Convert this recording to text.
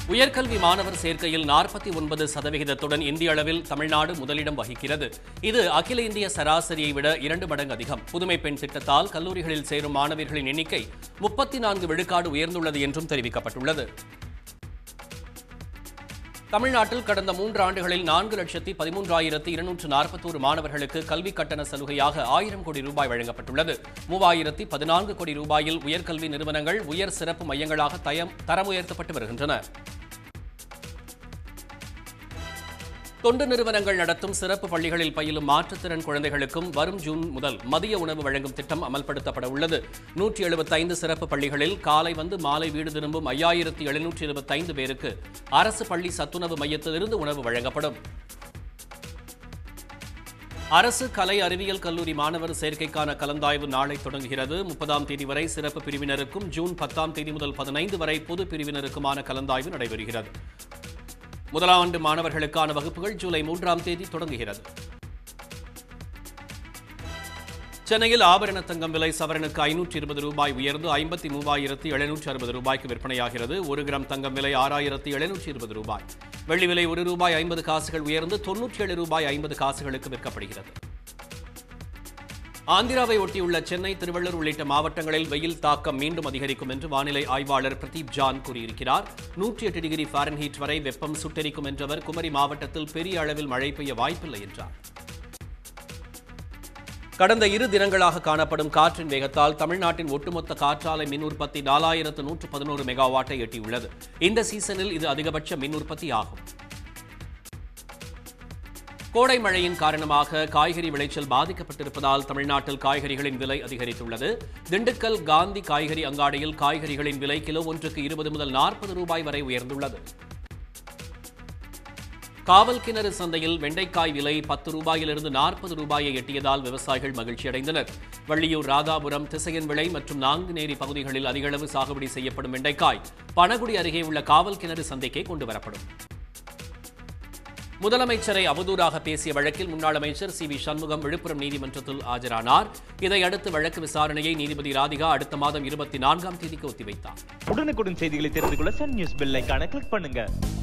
உயர்கல்வி மாணவர் சேர்க்கையில் நாற்பத்தி ஒன்பது சதவிகிதத்துடன் இந்திய அளவில் தமிழ்நாடு முதலிடம் வகிக்கிறது இது அகில இந்திய சராசரியை விட இரண்டு மடங்கு அதிகம் புதுமை பெண் திட்டத்தால் கல்லூரிகளில் சேரும் மாணவர்களின் எண்ணிக்கை முப்பத்தி நான்கு விழுக்காடு உயர்ந்துள்ளது என்றும் தெரிவிக்கப்பட்டுள்ளது தமிழ்நாட்டில் கடந்த மூன்று ஆண்டுகளில் நான்கு லட்சத்தி பதிமூன்றாயிரத்தி இருநூற்று நாற்பத்தோரு மாணவர்களுக்கு கல்வி கட்டண சலுகையாக ஆயிரம் கோடி ரூபாய் வழங்கப்பட்டுள்ளது மூவாயிரத்தி பதினான்கு கோடி ரூபாயில் உயர்கல்வி நிறுவனங்கள் உயர் சிறப்பு மையங்களாக தயம் தரம் உயர்த்தப்பட்டு வருகின்றன தொண்டு நிறுவனங்கள் நடத்தும் சிறப்பு பள்ளிகளில் பயிலும் மாற்றுத்திறன் குழந்தைகளுக்கும் வரும் ஜூன் முதல் மதிய உணவு வழங்கும் திட்டம் அமல்படுத்தப்பட உள்ளது நூற்றி எழுபத்தைந்து சிறப்பு பள்ளிகளில் காலை வந்து மாலை வீடு திரும்பும் ஐயாயிரத்தி எழுநூற்றி இருபத்தைந்து பேருக்கு அரசு பள்ளி சத்துணவு மையத்திலிருந்து உணவு வழங்கப்படும் அரசு கலை அறிவியல் கல்லூரி மாணவர் சேர்க்கைக்கான கலந்தாய்வு நாளை தொடங்குகிறது முப்பதாம் தேதி வரை சிறப்பு பிரிவினருக்கும் ஜூன் பத்தாம் தேதி முதல் பதினைந்து வரை பொது பிரிவினருக்குமான கலந்தாய்வு நடைபெறுகிறது முதலாம் ஆண்டு மாணவர்களுக்கான வகுப்புகள் ஜூலை மூன்றாம் தேதி தொடங்குகிறது சென்னையில் ஆபரண தங்கம் விலை சவரனுக்கு ஐநூற்றி இருபது ரூபாய் உயர்ந்து ஐம்பத்தி மூவாயிரத்தி எழுநூற்றி அறுபது ரூபாய்க்கு விற்பனையாகிறது ஒரு கிராம் தங்கம் விலை ஆறாயிரத்தி எழுநூற்றி இருபது ரூபாய் வெள்ளி விலை ஒரு ரூபாய் ஐம்பது காசுகள் உயர்ந்து தொன்னூற்றி ஏழு ரூபாய் ஐம்பது காசுகளுக்கு விற்கப்படுகிறது ஆந்திராவை ஒட்டியுள்ள சென்னை திருவள்ளூர் உள்ளிட்ட மாவட்டங்களில் வெயில் தாக்கம் மீண்டும் அதிகரிக்கும் என்று வானிலை ஆய்வாளர் பிரதீப் ஜான் கூறியிருக்கிறார் நூற்றி எட்டு டிகிரி ஃபாரன்ஹீட் வரை வெப்பம் சுட்டெரிக்கும் என்றவர் குமரி மாவட்டத்தில் பெரிய அளவில் மழை பெய்ய வாய்ப்பில்லை என்றார் கடந்த இரு தினங்களாக காணப்படும் காற்றின் வேகத்தால் தமிழ்நாட்டின் ஒட்டுமொத்த காற்றாலை மின் உற்பத்தி நாலாயிரத்து நூற்று பதினோரு மெகாவாட்டை எட்டியுள்ளது இந்த சீசனில் இது அதிகபட்ச மின் உற்பத்தி ஆகும் கோடை மழையின் காரணமாக காய்கறி விளைச்சல் பாதிக்கப்பட்டிருப்பதால் தமிழ்நாட்டில் காய்கறிகளின் விலை அதிகரித்துள்ளது திண்டுக்கல் காந்தி காய்கறி அங்காடியில் காய்கறிகளின் விலை கிலோ ஒன்றுக்கு இருபது முதல் நாற்பது ரூபாய் வரை உயர்ந்துள்ளது காவல் கிணறு சந்தையில் வெண்டைக்காய் விலை பத்து ரூபாயிலிருந்து நாற்பது ரூபாயை எட்டியதால் விவசாயிகள் மகிழ்ச்சியடைந்தனர் வள்ளியூர் ராதாபுரம் திசையன் விளை மற்றும் நாங்குநேரி பகுதிகளில் அதிகளவு சாகுபடி செய்யப்படும் வெண்டைக்காய் பனகுடி அருகே உள்ள காவல் கிணறு சந்தைக்கே கொண்டு வரப்படும் முதலமைச்சரை அவதூறாக பேசிய வழக்கில் முன்னாள் அமைச்சர் சி வி சண்முகம் விழுப்புரம் நீதிமன்றத்தில் ஆஜரானார் இதையடுத்து வழக்கு விசாரணையை நீதிபதி ராதிகா அடுத்த மாதம் இருபத்தி நான்காம் தேதிக்கு ஒத்திவைத்தார் உடனுக்குடன் செய்திகளை தெரிந்து கொள்ள சன் நியூஸ் பெல் ஐகானை கிளிக் பண்ணுங்க